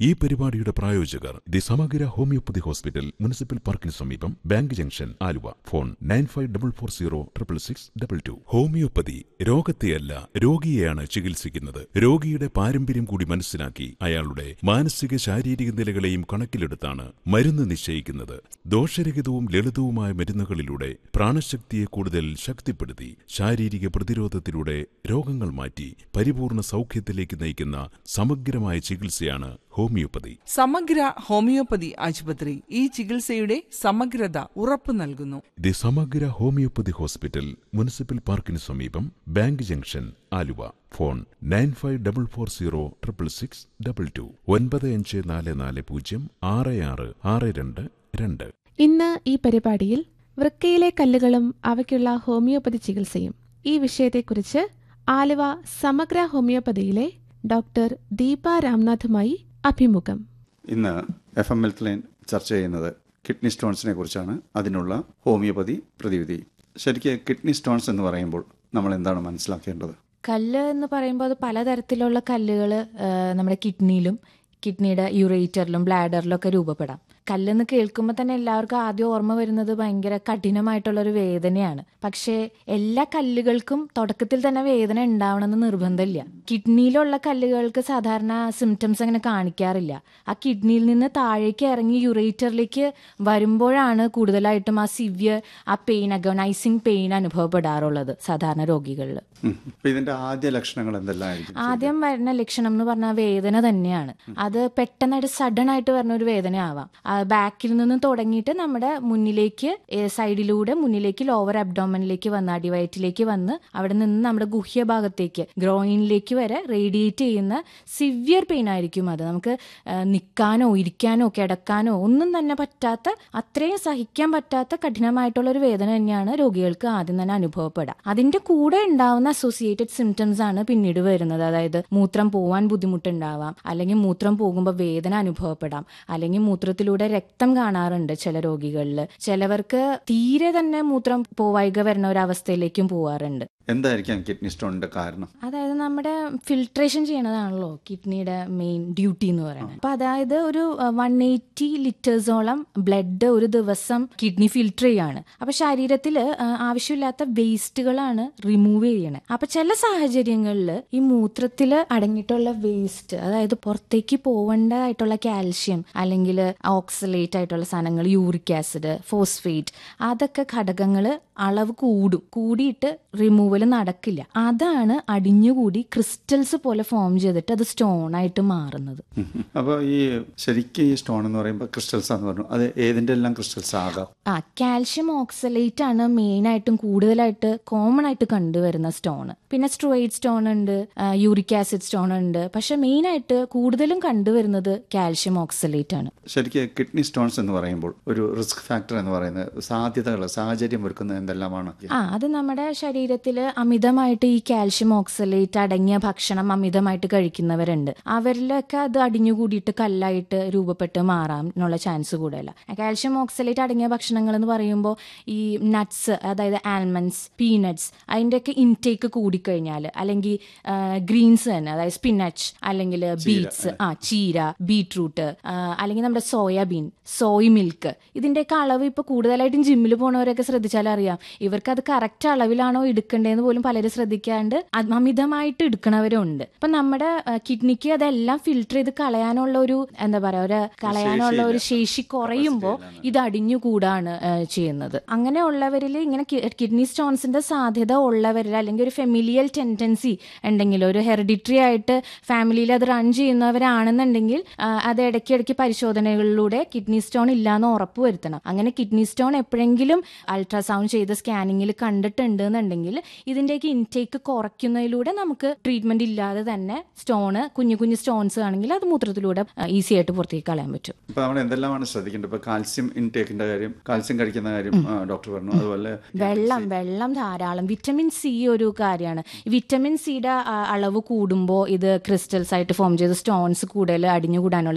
ഈ പരിപാടിയുടെ പ്രായോജകർ ദി സമഗ്ര ഹോമിയോപ്പതി ഹോസ്പിറ്റൽ മുനിസിപ്പൽ പാർക്കിന് സമീപം bank junction Aluva phone nine five double four zero triple six double two homoeopathy രോഗത്തെയല്ല രോഗിയെയാണ് ചികിത്സിക്കുന്നത് രോഗിയുടെ പാരമ്പര്യം കൂടി മനസ്സിലാക്കി അയാളുടെ മാനസിക ശാരീരിക നിലകളെയും കണക്കിലെടുത്താണ് മരുന്ന് നിശ്ചയിക്കുന്നത് ദോഷരഹിതവും ലളിതവുമായ മരുന്നുകളിലൂടെ പ്രാണശക്തിയെ കൂടുതൽ ശക്തിപ്പെടുത്തി ശാരീരിക പ്രതിരോധത്തിലൂടെ രോഗങ്ങൾ മാറ്റി പരിപൂർണ സൗഖ്യത്തിലേക്ക് നയിക്കുന്ന സമഗ്രമായ ചികിത്സയാണ് ഹോമിയോപ്പതി സമഗ്ര ഹോമിയോപ്പതി ആശുപത്രി ഈ ചികിത്സയുടെ സമഗ്രത ഉറപ്പു നൽകുന്നു ദി സമഗ്ര ഹോമിയോപ്പതി ഹോസ്പിറ്റൽ മുനിസിപ്പൽ പാർക്കിന് സമീപം bank junction Aluva phone nine five double four zero triple six double two ഒൻപത് അഞ്ച് നാല് നാല് പൂജ്യം ആറ് ആറ് ആറ് രണ്ട് രണ്ട് ഇന്ന് ഈ പരിപാടിയിൽ വൃക്കയിലെ കല്ലുകളും അവയ്ക്കുള്ള ഹോമിയോപ്പതി ചികിത്സയും ഈ വിഷയത്തെക്കുറിച്ച് ആലുവ സമഗ്ര ഹോമിയോപ്പതിയിലെ ഡോക്ടർ ദീപ രാംനാഥുമായി അഭിമുഖം ഇന്ന് എഫ് എം ഹെൽത്ത് ലൈൻ ചർച്ച ചെയ്യുന്നത് കിഡ്നി സ്റ്റോൺസിനെ കുറിച്ചാണ് അതിനുള്ള ഹോമിയോപ്പതി പ്രതിവിധി ശരിക്ക് കിഡ്നി സ്റ്റോൺസ് എന്ന് പറയുമ്പോൾ നമ്മൾ എന്താണ് മനസ്സിലാക്കേണ്ടത് കല്ല് എന്ന് പറയുമ്പോൾ അത് പലതരത്തിലുള്ള കല്ലുകൾ നമ്മുടെ കിഡ്നിയിലും കിഡ്നിയുടെ യുറേറ്ററിലും ബ്ലാഡറിലും ഒക്കെ രൂപപ്പെടാം കല്ലെന്ന് കേൾക്കുമ്പോൾ തന്നെ എല്ലാവർക്കും ആദ്യം ഓർമ്മ വരുന്നത് ഭയങ്കര കഠിനമായിട്ടുള്ള ഒരു വേദനയാണ് പക്ഷേ എല്ലാ കല്ലുകൾക്കും തുടക്കത്തിൽ തന്നെ വേദന ഉണ്ടാവണമെന്ന് നിർബന്ധമില്ല കിഡ്നിയിലുള്ള കല്ലുകൾക്ക് സാധാരണ സിംറ്റംസ് അങ്ങനെ കാണിക്കാറില്ല ആ കിഡ്നിയിൽ നിന്ന് താഴേക്ക് ഇറങ്ങി യുറേറ്ററിലേക്ക് വരുമ്പോഴാണ് കൂടുതലായിട്ടും ആ സിവിയർ ആ പെയിൻ അഗോണൈസിങ് പെയിൻ അനുഭവപ്പെടാറുള്ളത് സാധാരണ രോഗികളിൽ ഉം. അപ്പൊ ഇതിന്റെ ആദ്യ ലക്ഷണങ്ങൾ എന്തെല്ലാം ആയിരിക്കും ആദ്യം വരുന്ന ലക്ഷണം എന്ന് പറഞ്ഞാൽ വേദന തന്നെയാണ് അത് പെട്ടെന്നായിട്ട് സഡൻ ആയിട്ട് വരുന്ന ഒരു വേദന ആവാം ആ ബാക്കിൽ നിന്ന് തുടങ്ങിയിട്ട് നമ്മുടെ മുന്നിലേക്ക് ഏ, സൈഡിലൂടെ മുന്നിലേക്ക് ലോവർ അബ്ഡോമനിലേക്ക് വന്ന് അടിവയറ്റിലേക്ക് വന്ന് അവിടെ നിന്ന് നമ്മുടെ ഗുഹ്യ ഭാഗത്തേക്ക് ഗ്രോയിനിലേക്ക് വരെ റേഡിയേറ്റ് ചെയ്യുന്ന സിവിയർ പെയിൻ ആയിരിക്കും അത് നമുക്ക് ആ, നിൽക്കാനോ ഇരിക്കാനോ കിടക്കാനോ ഒന്നും തന്നെ പറ്റാത്ത അത്രയും സഹിക്കാൻ പറ്റാത്ത കഠിനമായിട്ടുള്ള ഒരു വേദന തന്നെയാണ് രോഗികൾക്ക് ആദ്യം തന്നെ അനുഭവപ്പെടുക അതിന്റെ കൂടെ ഉണ്ടാവുന്ന അസോസിയേറ്റഡ് സിംറ്റംസ് ആണ് പിന്നീട് വരുന്നത് അതായത് മൂത്രം പോവാൻ ബുദ്ധിമുട്ടുണ്ടാവാം അല്ലെങ്കിൽ മൂത്രം പോകുമ്പോൾ വേദന അനുഭവപ്പെടാം അല്ലെങ്കിൽ മൂത്രത്തിലൂടെ രക്തം കാണാറുണ്ട് ചില രോഗികളിൽ ചിലവർക്ക് തീരെ തന്നെ മൂത്രം പോവായിക വരുന്ന ഒരു അവസ്ഥയിലേക്കും പോവാറുണ്ട് എന്തായിരിക്കാം കിഡ്നി സ്റ്റോണിന്റെ കാരണം അതായത് നമ്മുടെ ഫിൽട്രേഷൻ ചെയ്യണതാണല്ലോ കിഡ്നിയുടെ മെയിൻ ഡ്യൂട്ടി എന്ന് പറയുന്നത് അപ്പൊ അതായത് ഒരു വൺ എയ്റ്റി ലിറ്റേഴ്സോളം ബ്ലഡ് ഒരു ദിവസം കിഡ്നി ഫിൽട്ടർ ചെയ്യാണ് അപ്പൊ ശരീരത്തിൽ ആവശ്യമില്ലാത്ത വേസ്റ്റുകളാണ് റിമൂവ് ചെയ്യണത് അപ്പൊ ചില സാഹചര്യങ്ങളിൽ ഈ മൂത്രത്തിൽ അടങ്ങിയിട്ടുള്ള വേസ്റ്റ് അതായത് പുറത്തേക്ക് പോവേണ്ടതായിട്ടുള്ള കാൽഷ്യം അല്ലെങ്കിൽ ഓക്സലേറ്റ് ആയിട്ടുള്ള സാധനങ്ങൾ യൂറിക് ആസിഡ് ഫോസ്ഫേറ്റ് അതൊക്കെ ഘടകങ്ങൾ അളവ് കൂടും കൂടിയിട്ട് റിമൂവൽ നടക്കില്ല അതാണ് അടിഞ്ഞുകൂടി ക്രിസ്റ്റൽസ് പോലെ ഫോം ചെയ്തിട്ട് അത് സ്റ്റോൺ ആയിട്ട് മാറുന്നത് ഉം. അപ്പൊ ഈ ശരിക്കും ഈ സ്റ്റോൺ എന്ന് പറയുമ്പോൾ ക്രിസ്റ്റൽസ് എന്ന് പറഞ്ഞു അത് ഏതിന്റെ എല്ലാം ക്രിസ്റ്റൽസ് ആകാം ആ കാൽഷ്യം ഓക്സലേറ്റ് ആണ് മെയിൻ ആയിട്ടും കൂടുതലായിട്ട് കോമൺ ആയിട്ട് കണ്ടുവരുന്ന സ്റ്റോൺ പിന്നെ സ്ട്രോയിഡ് സ്റ്റോൺ ഉണ്ട് യൂറിക് ആസിഡ് സ്റ്റോൺ ഉണ്ട് പക്ഷെ മെയിൻ ആയിട്ട് കൂടുതലും കണ്ടുവരുന്നത് കാൽഷ്യം ഓക്സലേറ്റ് ആണ് ശരിക്ക് കിഡ്നി സ്റ്റോൺസ് എന്ന് പറയുമ്പോൾ ഒരു റിസ്ക് ഫാക്ടർ എന്ന് പറയുന്നത് സാധ്യതകൾ സാഹചര്യം ഒരുക്കുന്നത് എന്തെല്ലാമാണ് ആ അത് നമ്മുടെ ശരീരത്തിൽ അമിതമായിട്ട് ഈ കാൽഷ്യം ഓക്സലേറ്റ് അടങ്ങിയ ഭക്ഷണം അമിതമായിട്ട് കഴിക്കുന്നവരുണ്ട് അവരിലൊക്കെ അത് അടിഞ്ഞുകൂടിയിട്ട് കല്ലായിട്ട് രൂപപ്പെട്ട് മാറാം എന്നുള്ള ചാൻസ് കൂടുതല കാൽഷ്യം ഓക്സലേറ്റ് അടങ്ങിയ ഭക്ഷണങ്ങൾ എന്ന് പറയുമ്പോൾ ഈ നട്ട്സ് അതായത് ആൽമണ്ട്സ് പീനട്സ് അതിൻ്റെയൊക്കെ ഇൻടേക്ക് കൂടിക്കഴിഞ്ഞാൽ അല്ലെങ്കിൽ ഗ്രീൻസ് തന്നെ അതായത് സ്പിനച്ച് അല്ലെങ്കിൽ ബീറ്റ്സ് ആ ചീര ബീട്രൂട്ട് അല്ലെങ്കിൽ നമ്മുടെ സോയാബീൻ സോയ് മിൽക്ക് ഇതിന്റെയൊക്കെ അളവ് ഇപ്പൊ കൂടുതലായിട്ടും ജിമ്മിൽ പോണവരൊക്കെ ശ്രദ്ധിച്ചാൽ അറിയാം ഇവർക്ക് അത് കറക്റ്റ് അളവിലാണോ എടുക്കേണ്ടതെന്ന് പോലും പലരും ശ്രദ്ധിക്കാണ്ട് അത് അമിതമായിട്ട് എടുക്കണവരുണ്ട് അപ്പൊ നമ്മുടെ കിഡ്നിക്ക് അതെല്ലാം ഫിൽട്ടർ ചെയ്ത് കളയാനുള്ള ഒരു എന്താ പറയാ ഒരു കളയാനുള്ള ഒരു ശേഷി കുറയുമ്പോൾ ഇത് അടിഞ്ഞുകൂടാണ് ആ, ചെയ്യുന്നത് അങ്ങനെയുള്ളവരിൽ ഇങ്ങനെ കിഡ്നി സ്റ്റോൺസിന്റെ സാധ്യത ഉള്ളവരിൽ അല്ലെങ്കിൽ ഒരു ഫെമിലിയൽ ടെൻഡൻസി ഉണ്ടെങ്കിൽ ഒരു ഹെറിഡിറ്ററി ആയിട്ട് ഫാമിലിയിൽ അത് റൺ ചെയ്യുന്നവരാണെന്നുണ്ടെങ്കിൽ ആ, അത് ഇടയ്ക്കിടയ്ക്ക് പരിശോധനകളിലൂടെ കിഡ്നി സ്റ്റോൺ ഇല്ലാന്ന് ഉറപ്പ് വരുത്തണം അങ്ങനെ കിഡ്നി സ്റ്റോൺ എപ്പോഴെങ്കിലും അൾട്രാസൗണ്ട് ചെയ്ത സ്കാനിങ്ങിൽ കണ്ടിട്ടുണ്ട് എന്നുണ്ടെങ്കിൽ ഇതിന്റെയൊക്കെ ഇൻടേക്ക് കുറയ്ക്കുന്നതിലൂടെ നമുക്ക് ട്രീറ്റ്മെന്റ് ഇല്ലാതെ തന്നെ സ്റ്റോണ് കുഞ്ഞു കുഞ്ഞു സ്റ്റോൺസ് ആണെങ്കിൽ അത് മൂത്രത്തിലൂടെ ഈസി ആയിട്ട് പുറത്തേക്ക് കളയാൻ പറ്റും ഇപ്പൊ നമ്മൾ എന്തെല്ലാമാണ് ശ്രദ്ധിക്കേണ്ടത് ഇപ്പൊ കാൽസ്യം ഇൻടേക്കിന്റെ കാര്യം കാൽസ്യം കഴിക്കുന്ന കാര്യം ആ, ഡോക്ടർ പറഞ്ഞു അതുപോലെ വെള്ളം വെള്ളം ധാരാളം വിറ്റമിൻ സി ഒരു കാര്യമാണ് വിറ്റമിൻ സിയുടെ അളവ് കൂടുമ്പോൾ ഇത് ക്രിസ്റ്റൽസ് ആയിട്ട് ഫോം ചെയ്ത് സ്റ്റോൺസ് കൂടുതൽ അടിഞ്ഞുകൂടാനുള്ള